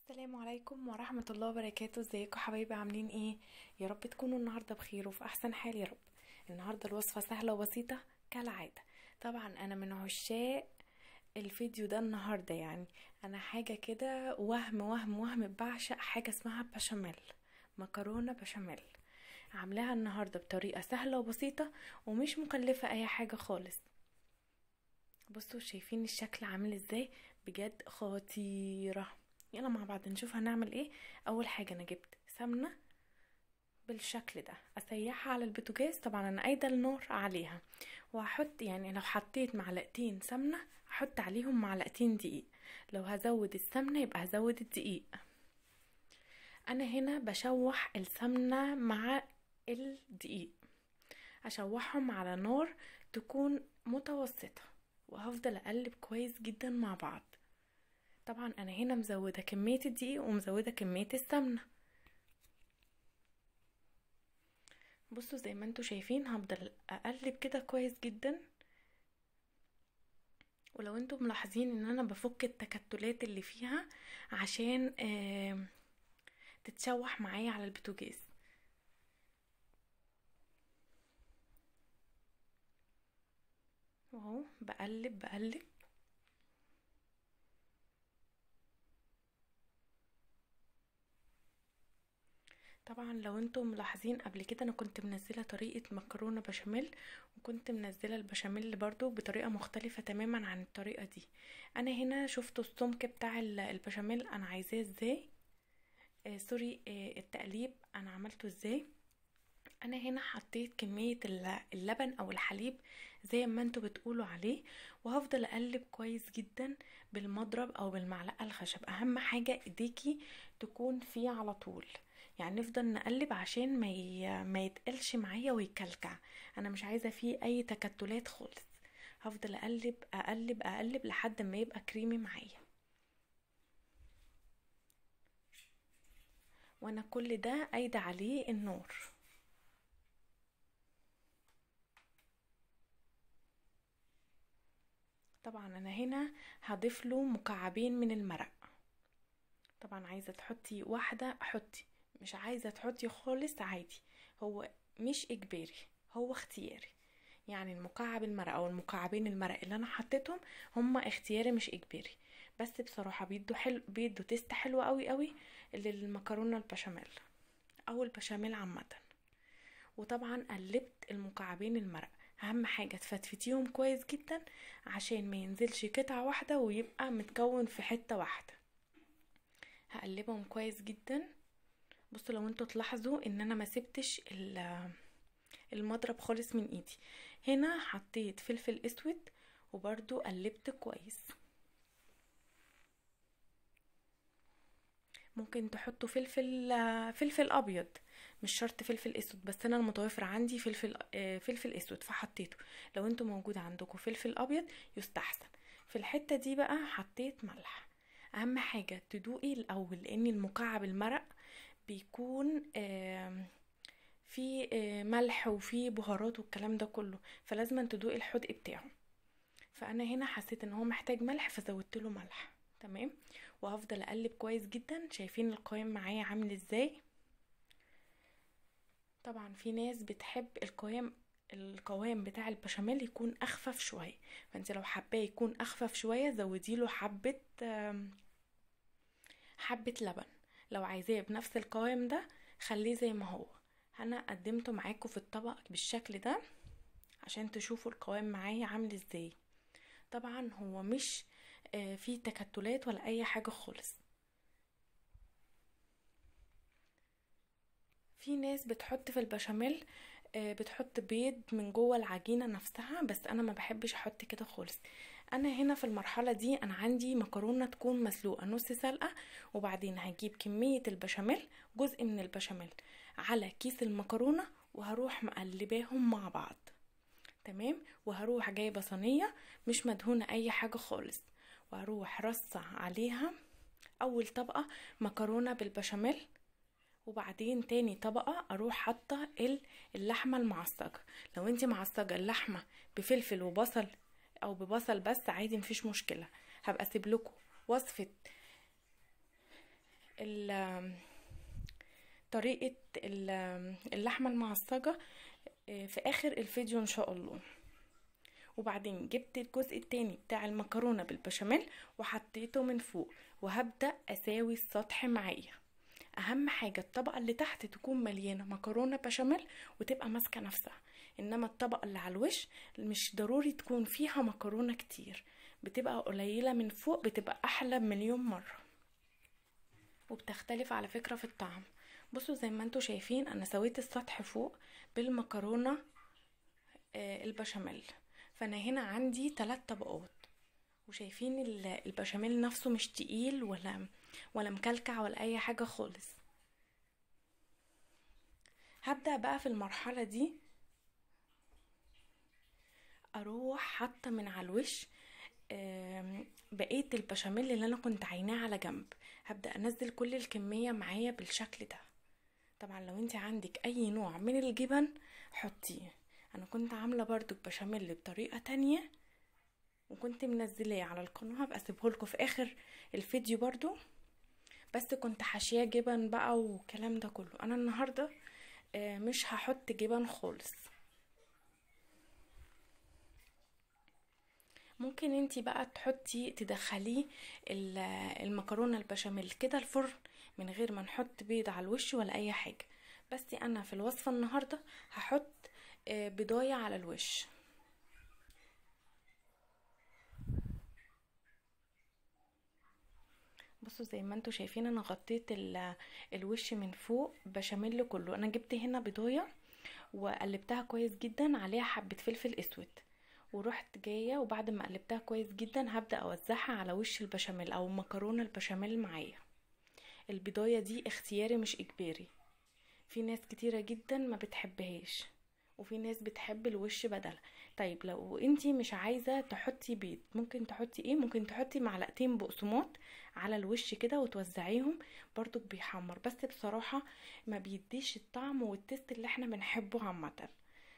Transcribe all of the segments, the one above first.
السلام عليكم ورحمة الله وبركاته ازيكم حبايبي عاملين ايه يا رب تكونوا النهاردة بخير وفي احسن حال يا رب النهاردة الوصفة سهلة وبسيطة كالعادة طبعا انا من عشاق الفيديو ده النهاردة يعني انا حاجة كده وهم وهم وهم بعشق حاجة اسمها بشاميل مكرونة بشاميل عاملاها النهاردة بطريقة سهلة وبسيطة ومش مكلفة اي حاجة خالص بصوا شايفين الشكل عامل ازاي بجد خطيره يلا مع بعض نشوف هنعمل ايه اول حاجه انا جبت سمنه بالشكل ده اسيحها على البوتاجاز طبعا انا قايده النار عليها وهحط يعني لو حطيت معلقتين سمنه هحط عليهم معلقتين دقيق لو هزود السمنه يبقى هزود الدقيق انا هنا بشوح السمنه مع الدقيق اشوحهم على نار تكون متوسطه وهفضل اقلب كويس جدا مع بعض طبعا انا هنا مزوده كميه الدقيق ومزوده كميه السمنه بصوا زي ما انتوا شايفين هفضل اقلب كده كويس جدا ولو انتوا ملاحظين ان انا بفك التكتلات اللي فيها عشان آه تتشوح معايا على البوتاجاز واهو بقلب بقلب طبعا لو انتم ملاحظين قبل كده انا كنت منزله طريقه مكرونه بشاميل وكنت منزله البشاميل برضو بطريقه مختلفه تماما عن الطريقه دي انا هنا شفت السمك بتاع البشاميل انا عايزاه ازاي آه سوري آه التقليب انا عملته ازاي انا هنا حطيت كمية اللبن او الحليب زي ما انتوا بتقولوا عليه وهفضل اقلب كويس جدا بالمضرب او بالمعلقة الخشب اهم حاجة ايديكي تكون فيه على طول يعني نفضل نقلب عشان ما ي... ما يتقلش معايا ويكلكع انا مش عايزة فيه اي تكتلات خالص هفضل اقلب اقلب اقلب لحد ما يبقى كريمي معايا وانا كل ده قايدة عليه النار طبعا انا هنا هضيف له مكعبين من المرق طبعا عايزه تحطي واحده حطي مش عايزه تحطي خالص عادي هو مش اجباري هو اختياري يعني المكعب المرق او المكعبين المرق اللي انا حطيتهم هما اختياري مش اجباري بس بصراحه بيدوا حلو بيدوا تيست حلو قوي قوي للمكرونه البشاميل او البشاميل عامه وطبعا قلبت المكعبين المرق اهم حاجة تفتفتيهم كويس جدا عشان ما ينزلش قطعة واحدة ويبقى متكون في حتة واحدة هقلبهم كويس جدا بصوا لو انتوا تلاحظوا ان انا ما سبتش المضرب خالص من ايدي هنا حطيت فلفل اسود وبرضو قلبت كويس ممكن تحطوا فلفل فلفل ابيض مش شرط فلفل اسود بس انا المتوفر عندي فلفل فلفل اسود فحطيته لو انتوا موجود عندكم فلفل ابيض يستحسن في الحته دي بقى حطيت ملح اهم حاجه تدوقي الاول لان المكعب المرق بيكون في ملح وفي بهارات والكلام ده كله فلازم تدوقي الحدق بتاعه فانا هنا حسيت ان هو محتاج ملح فزودت له ملح تمام وهفضل اقلب كويس جدا شايفين القوام معايا عامل ازاي طبعا في ناس بتحب القوام القوام بتاع البشاميل يكون اخفف شويه فانت لو حباه يكون اخفف شويه زودي له حبه حبه لبن لو عايزاه بنفس القوام ده خليه زي ما هو انا قدمته معاكم في الطبق بالشكل ده عشان تشوفوا القوام معايا عامل ازاي طبعا هو مش فيه تكتلات ولا اي حاجه خالص في ناس بتحط في البشاميل بتحط بيض من جوه العجينه نفسها بس انا ما بحبش احط كده خالص انا هنا في المرحله دي انا عندي مكرونه تكون مسلوقه نص سلقه وبعدين هجيب كميه البشاميل جزء من البشاميل على كيس المكرونه وهروح مقلباهم مع بعض تمام وهروح جايبه صينيه مش مدهونه اي حاجه خالص وهروح رصه عليها اول طبقه مكرونه بالبشاميل وبعدين تاني طبقة اروح حاطة اللحمة المعصجة لو انت معصجة اللحمة بفلفل وبصل او ببصل بس عادي مفيش مشكلة هبقى اسيب لكم وصفة ال- طريقة ال- اللحمة المعصجة آه، في اخر الفيديو ان شاء الله وبعدين جبت الجزء التاني بتاع المكرونة بالبشاميل وحطيته من فوق وهبدأ اساوي السطح معايا اهم حاجة الطبقة اللي تحت تكون مليانة مكرونة بشاميل وتبقى ماسكة نفسها انما الطبقة اللي على الوش مش ضروري تكون فيها مكرونة كتير بتبقى قليلة من فوق بتبقى احلى بمليون مرة وبتختلف على فكرة في الطعم بصوا زي ما انتوا شايفين انا سويت السطح فوق بالمكرونة آه، البشاميل فانا هنا عندي ثلاث طبقات وشايفين ال- البشاميل نفسه مش تقيل ولا ولا مكلكع ولا اي حاجة خالص هبدأ بقى في المرحلة دي اروح حاطة من على الوش آم، بقية البشاميل اللي انا كنت عيناه على جنب هبدأ انزل كل الكمية معايا بالشكل ده طبعا لو انت عندك اي نوع من الجبن حطيه انا كنت عاملة برضو البشاميل بطريقة تانية وكنت منزلاه على القناة هبقى اسيبهولكوا في اخر الفيديو برضو بس كنت حاشياه جبن بقى والكلام ده كله انا النهاردة آه، مش هحط جبن خالص ممكن انتي بقى تحطي تدخليه ال- المكرونة البشاميل كده الفرن من غير ما نحط بيض على الوش ولا اي حاجة بس انا في الوصفة النهاردة هحط آه، بضاية على الوش بصوا زي ما انتوا شايفين انا غطيت ال- الوش من فوق بشاميل كله انا جبت هنا بضايه وقلبتها كويس جدا عليها حبه فلفل اسود ورحت جايه وبعد ما قلبتها كويس جدا هبدا اوزعها على وش البشاميل او مكرونه البشاميل معايا البضايه دي اختياري مش اجباري في ناس كتيره جدا ما بتحبهاش وفي ناس بتحب الوش بدلها طيب لو انتي مش عايزه تحطي بيض ممكن تحطي ايه ممكن تحطي معلقتين بقسماط على الوش كده وتوزعيهم برضو بيحمر بس بصراحه ما بيديش الطعم والتست اللي احنا بنحبه عامه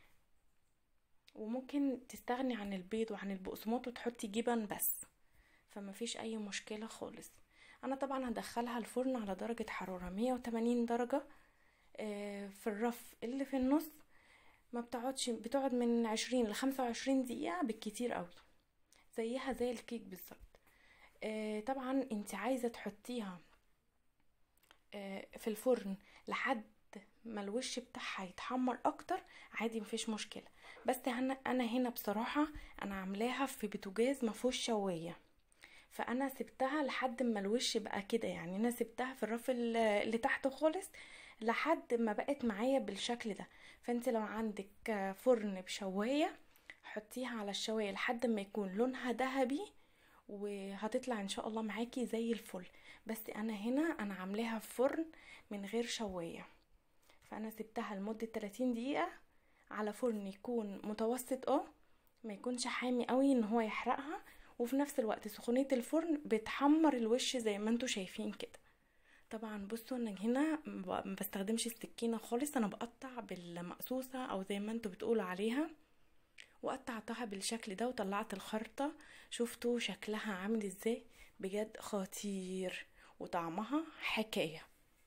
وممكن تستغني عن البيض وعن البقسماط وتحطي جبن بس فما فيش اي مشكله خالص انا طبعا هدخلها الفرن على درجه حراره 180 درجه آه، في الرف اللي في النص ما بتقعدش بتقعد من 20 ل 25 دقيقة بالكتير قوي زيها زي الكيك بالظبط آه، طبعا انت عايزة تحطيها آه، في الفرن لحد ما الوش بتاعها يتحمر اكتر عادي مفيش مشكلة بس انا انا هنا بصراحة انا عاملاها في بوتاجاز مفهوش شواية فانا سبتها لحد ما الوش بقى كده يعني انا سبتها في الرف ال- اللي تحت خالص لحد ما بقت معايا بالشكل ده فانت لو عندك فرن بشواية حطيها على الشواية لحد ما يكون لونها ذهبي وهتطلع ان شاء الله معاكي زي الفل بس انا هنا انا عاملاها في فرن من غير شواية فانا سبتها لمدة 30 دقيقة على فرن يكون متوسط اه ما يكونش حامي قوي ان هو يحرقها وفي نفس الوقت سخونية الفرن بتحمر الوش زي ما انتوا شايفين كده طبعا بصوا انا هنا ما ما بستخدمش السكينة خالص انا بقطع بالمقصوصة او زي ما انتوا بتقولوا عليها وقطعتها بالشكل ده وطلعت الخرطة شفتوا شكلها عامل ازاي بجد خطير وطعمها حكاية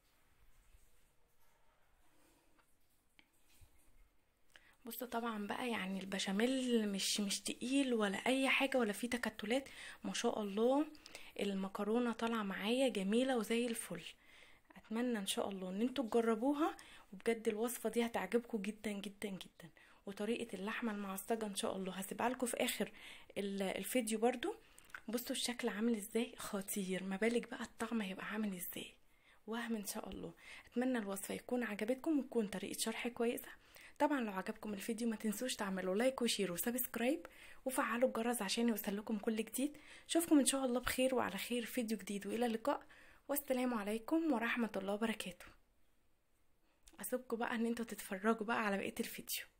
بصوا طبعا بقى يعني البشاميل مش مش تقيل ولا اي حاجه ولا فيه تكتلات ما شاء الله المكرونه طالعه معايا جميله وزي الفل اتمنى ان شاء الله ان انتوا تجربوها وبجد الوصفه دي هتعجبكم جدا جدا جدا وطريقه اللحمه المعصجه ان شاء الله هسيبها لكم في اخر ال- الفيديو برضو بصوا الشكل عامل ازاي خطير ما بالك بقى الطعم هيبقى عامل ازاي وهم ان شاء الله اتمنى الوصفه يكون عجبتكم وتكون طريقه شرح كويسه طبعا لو عجبكم الفيديو ما تنسوش تعملوا لايك وشير وسبسكرايب وفعلوا الجرس عشان يوصلكم كل جديد اشوفكم ان شاء الله بخير وعلى خير فيديو جديد والى اللقاء والسلام عليكم ورحمه الله وبركاته اسيبكم بقى ان انتوا تتفرجوا بقى على بقيه الفيديو